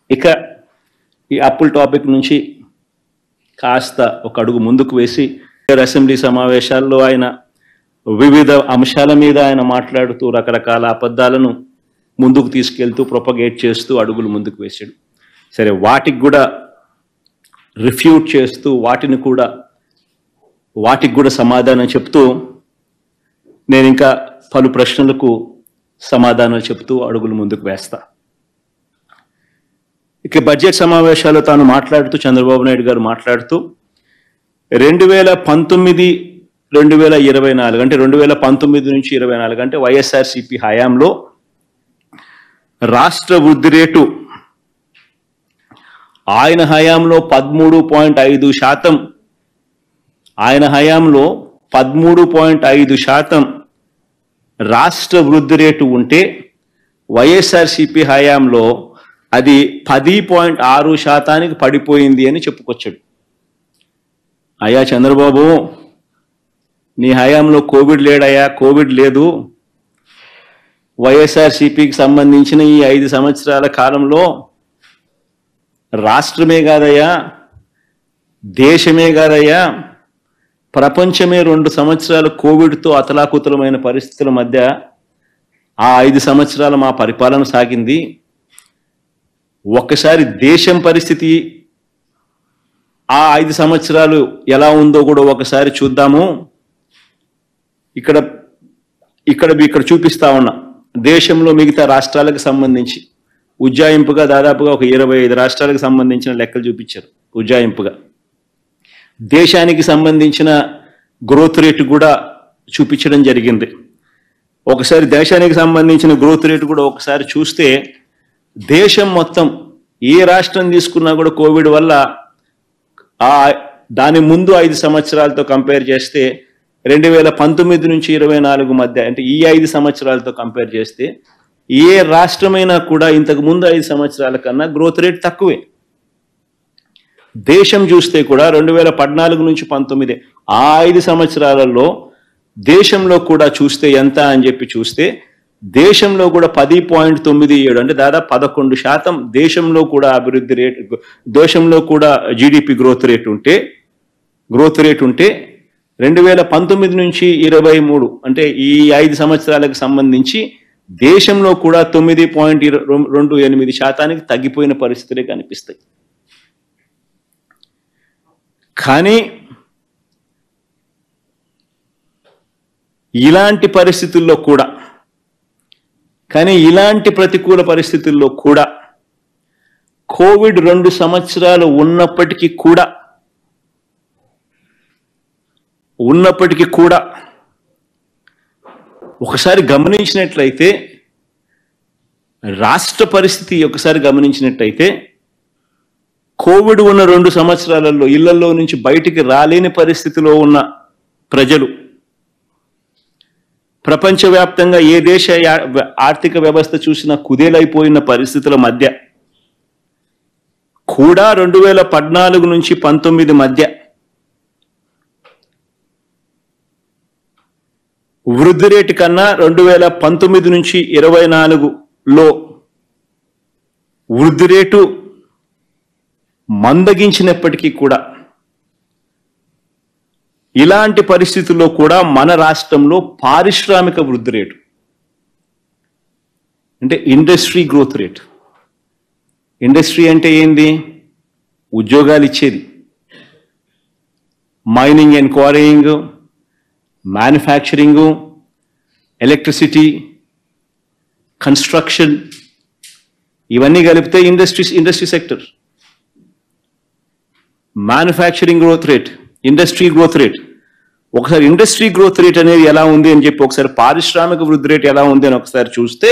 ఇక ఈ అప్పుల టాపిక్ నుంచి కాస్త ఒక అడుగు ముందుకు వేసి అసెంబ్లీ సమావేశాల్లో ఆయన వివిధ అంశాల మీద ఆయన మాట్లాడుతూ రకరకాల అబద్ధాలను ముందుకు తీసుకెళ్తూ ప్రొపగేట్ చేస్తూ అడుగులు ముందుకు వేశాడు సరే వాటికి కూడా రిఫ్యూట్ చేస్తూ వాటిని కూడా వాటికి కూడా సమాధానం చెప్తూ నేను ఇంకా పలు ప్రశ్నలకు సమాధానాలు చెప్తూ అడుగులు ముందుకు వేస్తా ఇక బడ్జెట్ సమావేశాల్లో తాను మాట్లాడుతూ చంద్రబాబు నాయుడు గారు మాట్లాడుతూ రెండు వేల పంతొమ్మిది రెండు వేల ఇరవై నాలుగు అంటే రెండు వేల పంతొమ్మిది నుంచి ఇరవై నాలుగు అంటే వైఎస్ఆర్సిపి హయాంలో రాష్ట్ర వృద్ధి రేటు ఆయన హయాంలో పదమూడు పాయింట్ ఐదు శాతం ఆయన హయాంలో పదమూడు పాయింట్ ఐదు శాతం రాష్ట్ర వృద్ధి రేటు ఉంటే వైఎస్ఆర్సిపి హయాంలో అది పది పాయింట్ ఆరు శాతానికి పడిపోయింది అని చెప్పుకొచ్చాడు అయ్యా చంద్రబాబు నీ హయాంలో కోవిడ్ లేడయ్యా కోవిడ్ లేదు వైఎస్ఆర్సిపికి సంబంధించిన ఈ ఐదు సంవత్సరాల కాలంలో రాష్ట్రమే కాదయ్యా దేశమే కాదయ్యా ప్రపంచమే రెండు సంవత్సరాలు కోవిడ్తో అతలాకుతలమైన పరిస్థితుల మధ్య ఆ ఐదు సంవత్సరాలు మా పరిపాలన సాగింది ఒక్కసారి దేశం పరిస్థితి ఆ ఐదు సంవత్సరాలు ఎలా ఉందో కూడా ఒకసారి చూద్దాము ఇక్కడ ఇక్కడ ఇక్కడ చూపిస్తా ఉన్నా దేశంలో మిగతా రాష్ట్రాలకు సంబంధించి ఉజ్జాయింపుగా దాదాపుగా ఒక ఇరవై ఐదు రాష్ట్రాలకు సంబంధించిన లెక్కలు చూపించారు ఉజ్జాయింపుగా దేశానికి సంబంధించిన గ్రోత్ రేటు కూడా చూపించడం జరిగింది ఒకసారి దేశానికి సంబంధించిన గ్రోత్ రేటు కూడా ఒకసారి చూస్తే దేశం మొత్తం ఏ రాష్ట్రం తీసుకున్నా కూడా కోవిడ్ వల్ల ఆ దాని ముందు ఐదు సంవత్సరాలతో కంపేర్ చేస్తే రెండు వేల పంతొమ్మిది నుంచి ఇరవై నాలుగు మధ్య అంటే ఈ ఐదు సంవత్సరాలతో కంపేర్ చేస్తే ఏ రాష్ట్రమైనా కూడా ఇంతకు ముందు ఐదు సంవత్సరాల కన్నా గ్రోత్ రేట్ తక్కువే దేశం చూస్తే కూడా రెండు వేల పద్నాలుగు నుంచి పంతొమ్మిది ఆ ఐదు సంవత్సరాలలో దేశంలో కూడా చూస్తే ఎంత అని చెప్పి చూస్తే దేశంలో కూడా పది పాయింట్ తొమ్మిది ఏడు అంటే దాదాపు పదకొండు శాతం దేశంలో కూడా అభివృద్ధి రేటు దేశంలో కూడా జీడిపి గ్రోత్ రేట్ ఉంటే గ్రోత్ రేట్ ఉంటే రెండు వేల పంతొమ్మిది నుంచి ఇరవై మూడు అంటే ఈ ఐదు సంవత్సరాలకు సంబంధించి దేశంలో కూడా తొమ్మిది పాయింట్ రెండు ఎనిమిది శాతానికి తగ్గిపోయిన పరిస్థితులే కనిపిస్తాయి కానీ ఇలాంటి పరిస్థితుల్లో కూడా కానీ ఇలాంటి ప్రతికూల పరిస్థితుల్లో కూడా కోవిడ్ రెండు సంవత్సరాలు ఉన్నప్పటికీ కూడా ఉన్నప్పటికీ కూడా ఒకసారి గమనించినట్లయితే రాష్ట్ర పరిస్థితి ఒకసారి గమనించినట్టయితే కోవిడ్ ఉన్న రెండు సంవత్సరాలలో ఇళ్లలో నుంచి బయటికి రాలేని పరిస్థితిలో ఉన్న ప్రజలు ప్రపంచవ్యాప్తంగా ఏ దేశ యా- ఆర్థిక వ్యవస్థ చూసినా కుదేలైపోయిన పరిస్థితుల మధ్య కూడా రెండు వేల పద్నాలుగు నుంచి పంతొమ్మిది మధ్య వృద్ధి రేటు కన్నా రెండు వేల పంతొమ్మిది నుంచి ఇరవై నాలుగులో వృద్ధి రేటు మందగించినప్పటికీ కూడా ఇలాంటి పరిస్థితుల్లో కూడా మన రాష్ట్రంలో పారిశ్రామిక వృద్ధి రేటు అంటే ఇండస్ట్రీ గ్రోత్ రేట్ ఇండస్ట్రీ అంటే ఏంది ఉద్యోగాలు ఇచ్చేది mining and quarrying manufacturing electricity construction ఇవన్నీ కలిపితే industries industry sector manufacturing growth rate industry growth rate ఒకసారి ఇండస్ట్రీ గ్రోత్ రేట్ అనేది ఎలా ఉంది అని చెప్పి ఒకసారి పారిశ్రామిక వృద్ధి రేట్ ఎలా ఉంది అని ఒకసారి చూస్తే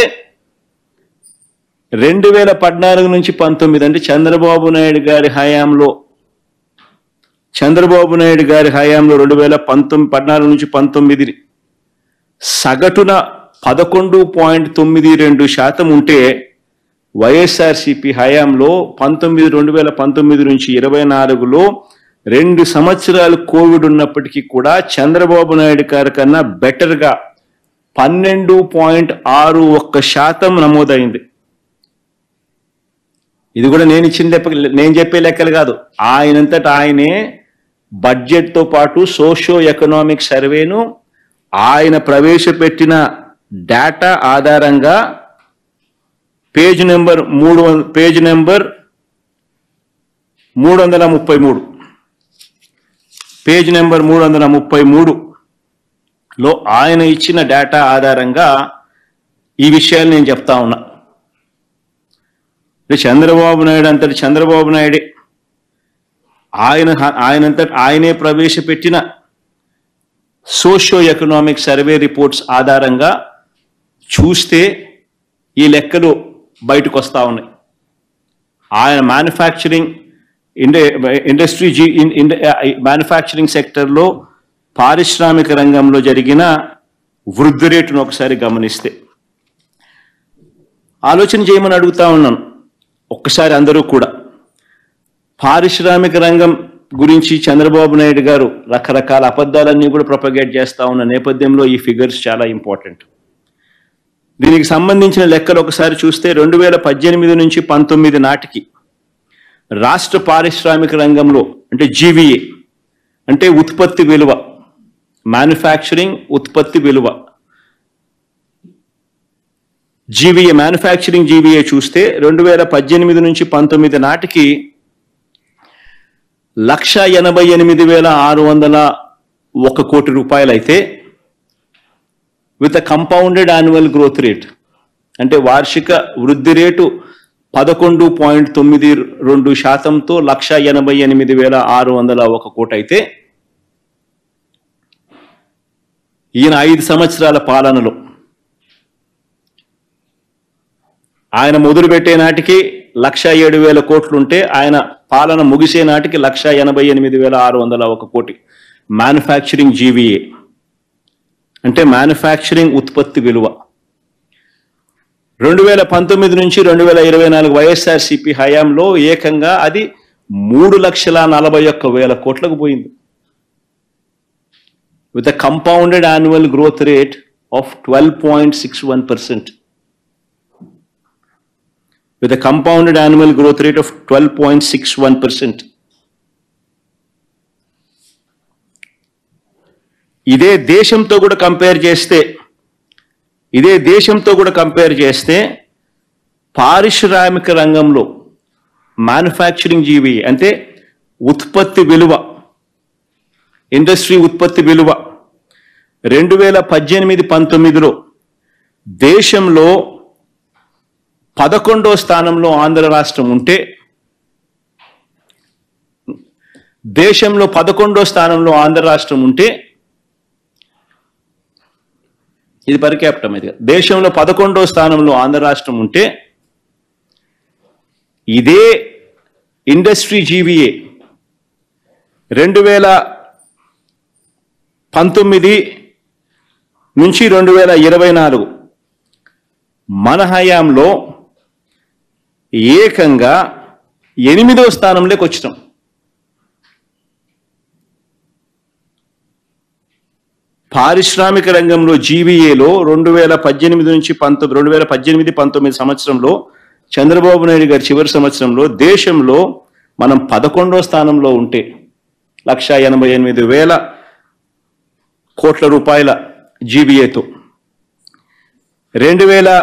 రెండు వేల పద్నాలుగు నుంచి పంతొమ్మిది అంటే చంద్రబాబు నాయుడు గారి హయాంలో చంద్రబాబు నాయుడు గారి హయాంలో రెండు వేల పంతొమ్మిది పద్నాలుగు నుంచి పంతొమ్మిది సగటున పదకొండు పాయింట్ తొమ్మిది రెండు శాతం ఉంటే వైఎస్ఆర్సిపి హయాంలో పంతొమ్మిది రెండు వేల పంతొమ్మిది నుంచి ఇరవై నాలుగులో రెండు సంవత్సరాలు కోవిడ్ ఉన్నప్పటికీ కూడా చంద్రబాబు నాయుడు గారి కన్నా బెటర్గా పన్నెండు పాయింట్ ఆరు ఒక్క శాతం నమోదైంది ఇది కూడా నేను ఇచ్చిన లెక్క నేను చెప్పే లెక్కలు కాదు ఆయనంతట ఆయనే బడ్జెట్తో పాటు సోషో ఎకనామిక్ సర్వేను ఆయన ప్రవేశపెట్టిన డేటా ఆధారంగా పేజ్ నెంబర్ మూడు వం- పేజ్ నెంబర్ మూడు వందల ముప్పై మూడు పేజ్ నెంబర్ మూడు వందల ముప్పై మూడులో ఆయన ఇచ్చిన డేటా ఆధారంగా ఈ విషయాలు నేను చెప్తా ఉన్నా అంటే చంద్రబాబు నాయుడు అంతటి చంద్రబాబు నాయుడే ఆయన ఆయనంత ఆయనే ప్రవేశపెట్టిన సోషియో ఎకనామిక్ సర్వే రిపోర్ట్స్ ఆధారంగా చూస్తే ఈ లెక్కలు బయటకు వస్తా ఉన్నాయి ఆయన మ్యానుఫ్యాక్చరింగ్ ఇండ ఇండస్ట్రీ జీ మ్యానుఫ్యాక్చరింగ్ సెక్టర్లో పారిశ్రామిక రంగంలో జరిగిన వృద్ధి రేటును ఒకసారి గమనిస్తే ఆలోచన చేయమని అడుగుతా ఉన్నాను ఒక్కసారి అందరూ కూడా పారిశ్రామిక రంగం గురించి చంద్రబాబు నాయుడు గారు రకరకాల అబద్ధాలన్నీ కూడా ప్రొపగేట్ చేస్తా ఉన్న నేపథ్యంలో ఈ ఫిగర్స్ చాలా ఇంపార్టెంట్ దీనికి సంబంధించిన లెక్కలు ఒకసారి చూస్తే రెండు వేల పద్దెనిమిది నుంచి పంతొమ్మిది నాటికి రాష్ట్ర పారిశ్రామిక రంగంలో అంటే జీవీఏ అంటే ఉత్పత్తి విలువ మ్యానుఫ్యాక్చరింగ్ ఉత్పత్తి విలువ జీవీఏ మ్యానుఫ్యాక్చరింగ్ జీవీఏ చూస్తే రెండు వేల పద్దెనిమిది నుంచి పంతొమ్మిది నాటికి లక్ష ఎనభై ఎనిమిది వేల ఆరు వందల ఒక కోటి రూపాయలు అయితే with a compounded annual growth rate అంటే వార్షిక వృద్ధి రేటు పదకొండు పాయింట్ తొమ్మిది రెండు శాతంతో లక్ష ఎనభై ఎనిమిది వేల ఆరు వందల ఒక కోటి అయితే ఈయన ఐదు సంవత్సరాల పాలనలో ఆయన మొదలుపెట్టే నాటికి లక్ష ఏడు వేల కోట్లుంటే ఆయన పాలన ముగిసే నాటికి లక్ష ఎనభై ఎనిమిది వేల ఆరు వందల ఒక కోటి మ్యానుఫ్యాక్చరింగ్ జీవీఏ అంటే మ్యానుఫ్యాక్చరింగ్ ఉత్పత్తి విలువ రెండు వేల పంతొమ్మిది నుంచి రెండు వేల ఇరవై నాలుగు వైఎస్ఆర్సిపి హయాంలో ఏకంగా అది మూడు లక్షల నలభై ఒక్క వేల కోట్లకు పోయింది with a compounded annual growth rate of twelve point six one percent with a compounded annual growth rate of 12.61%. ఇదే దేశంతో కూడా కంపేర్ చేస్తే ఇదే దేశంతో కూడా కంపేర్ చేస్తే పారిశ్రామిక రంగంలో మ్యానుఫ్యాక్చరింగ్ జీవి అంటే ఉత్పత్తి విలువ ఇండస్ట్రీ ఉత్పత్తి విలువ రెండు వేల పద్దెనిమిది పంతొమ్మిదిలో దేశంలో పదకొండో స్థానంలో ఆంధ్ర రాష్ట్రం ఉంటే దేశంలో పదకొండో స్థానంలో ఆంధ్ర రాష్ట్రం ఉంటే ఇది పర్ క్యాపిటం ఇది దేశంలో పదకొండో స్థానంలో ఆంధ్ర రాష్ట్రం ఉంటే ఇదే ఇండస్ట్రీ జీవీఏ రెండు వేల పంతొమ్మిది నుంచి రెండు వేల ఇరవై నాలుగు మన హయాంలో ఏకంగా ఎనిమిదో స్థానంలోకి వచ్చినాం పారిశ్రామిక రంగంలో జీవీఏలో రెండు వేల పద్దెనిమిది నుంచి పంతొమ్మిది రెండు వేల పద్దెనిమిది పంతొమ్మిది సంవత్సరంలో చంద్రబాబు నాయుడు గారి చివరి సంవత్సరంలో దేశంలో మనం పదకొండో స్థానంలో ఉంటే లక్ష ఎనభై ఎనిమిది వేల కోట్ల రూపాయల జీబీఏతో రెండు వేల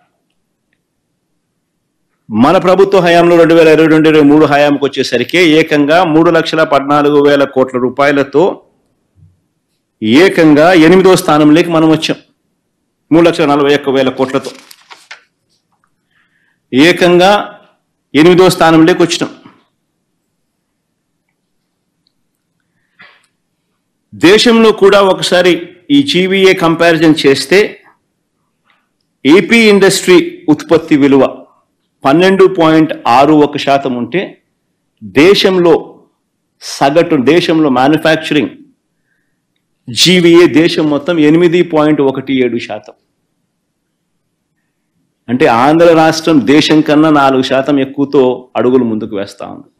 మన ప్రభుత్వ హయాంలో రెండు వేల ఇరవై రెండు ఇరవై మూడు హయాంకి వచ్చేసరికి ఏకంగా మూడు లక్షల పద్నాలుగు వేల కోట్ల రూపాయలతో ఏకంగా ఎనిమిదో స్థానంలోకి మనం వచ్చాం మూడు లక్షల నలభై ఒక్క వేల కోట్లతో ఏకంగా ఎనిమిదో స్థానంలోకి వచ్చినాం దేశంలో కూడా ఒకసారి ఈ జీవీఏ కంపారిజన్ చేస్తే ఏపీ ఇండస్ట్రీ ఉత్పత్తి విలువ పన్నెండు పాయింట్ ఆరు ఒక శాతం ఉంటే దేశంలో సగటు దేశంలో మ్యానుఫ్యాక్చరింగ్ జీవీఏ దేశం మొత్తం ఎనిమిది పాయింట్ ఒకటి ఏడు శాతం అంటే ఆంధ్ర రాష్ట్రం దేశం కన్నా నాలుగు శాతం ఎక్కువతో అడుగులు ముందుకు వేస్తా ఉంది